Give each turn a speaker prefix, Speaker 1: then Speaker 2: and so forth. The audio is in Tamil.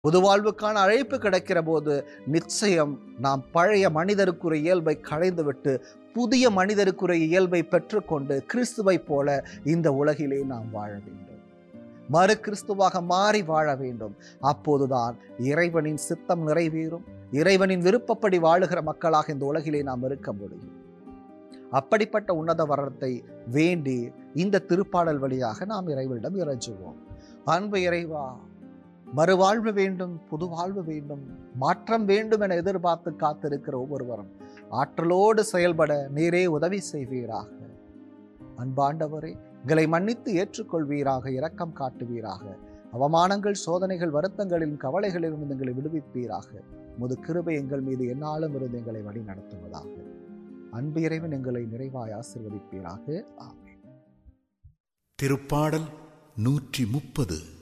Speaker 1: புதுவாழ்வுக்கான அழைப்பு கிடைக்கிற போது நிச்சயம் நாம் பழைய மனிதருக்குரிய இயல்பை களைந்துவிட்டு புதிய மனிதருக்குரிய இயல்பை பெற்றுக்கொண்டு கிறிஸ்துவை போல இந்த உலகிலே நாம் வாழ வேண்டும் மறு கிறிஸ்துவாக மாறி வாழ வேண்டும் அப்போதுதான் இறைவனின் சித்தம் நிறைவேறும் இறைவனின் விருப்பப்படி வாழுகிற மக்களாக இந்த உலகிலே நாம் இருக்க முடியும் அப்படிப்பட்ட உன்னத வரத்தை வேண்டி இந்த திருப்பாடல் வழியாக நாம் இறைவனிடம் இறைஞ்சுவோம் அன்பு இறைவா மறுவாழ்வு வேண்டும் புது வாழ்வு வேண்டும் மாற்றம் வேண்டும் என எதிர்பார்த்து காத்திருக்கிற ஒவ்வொருவரும் ஆற்றலோடு செயல்பட நீரே உதவி செய்வீராக அன்பாண்டவரே எங்களை மன்னித்து ஏற்றுக்கொள்வீராக இரக்கம் காட்டுவீராக அவமானங்கள் சோதனைகள் வருத்தங்களிலும் கவலைகளிலும் எங்களை விடுவிப்பீராக முது கிருபை எங்கள் மீது எந்நாளும் இருந்து எங்களை வழி நடத்துவதாக அன்பு இறைவன் எங்களை நிறைவாய் ஆசிர்வதிப்பீராக ஆமென்
Speaker 2: திருப்பாடல் நூற்றி முப்பது